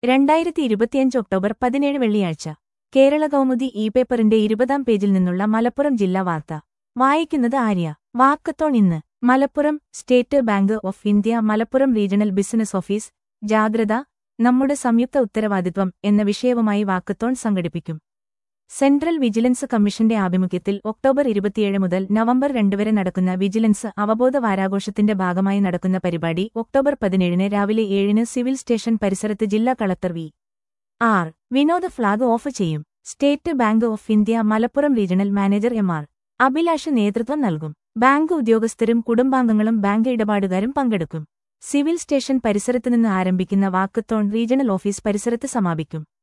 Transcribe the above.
രണ്ടായിരത്തി ഇരുപത്തിയഞ്ച് ഒക്ടോബർ പതിനേഴ് വെള്ളിയാഴ്ച കേരള കൗമുദി ഇ പേപ്പറിന്റെ ഇരുപതാം പേജിൽ നിന്നുള്ള മലപ്പുറം ജില്ലാ വാർത്ത വായിക്കുന്നത് ആര്യ വാക്കത്തോൺ ഇന്ന് Malappuram State Bank of India Malappuram regional business office ജാഗ്രത നമ്മുടെ സംയുക്ത ഉത്തരവാദിത്വം എന്ന വിഷയവുമായി വാക്കത്തോൺ സംഘടിപ്പിക്കും സെൻട്രൽ വിജിലൻസ് കമ്മീഷന്റെ ആഭിമുഖ്യത്തിൽ ഒക്ടോബർ ഇരുപത്തിയേഴ് മുതൽ നവംബർ രണ്ട് വരെ നടക്കുന്ന വിജിലൻസ് അവബോധ വാരാഘോഷത്തിന്റെ ഭാഗമായി നടക്കുന്ന പരിപാടി ഒക്ടോബർ പതിനേഴിന് രാവിലെ ഏഴിന് സിവിൽ സ്റ്റേഷൻ പരിസരത്ത് ജില്ലാ collector V R Vinod flag off ചെയ്യും State Bank of India Malappuram regional manager M R Abhilash നേതൃത്വം നൽകും ബാങ്ക് ഉദ്യോഗസ്ഥരും കുടുംബാംഗങ്ങളും ബാങ്ക് ഇടപാടുകാരും പങ്കെടുക്കും സിവിൽ സ്റ്റേഷൻ പരിസരത്തുനിന്ന് ആരംഭിക്കുന്ന വാക്കത്തോൺ റീജിയണൽ ഓഫീസ് പരിസരത്ത് സമാപിക്കും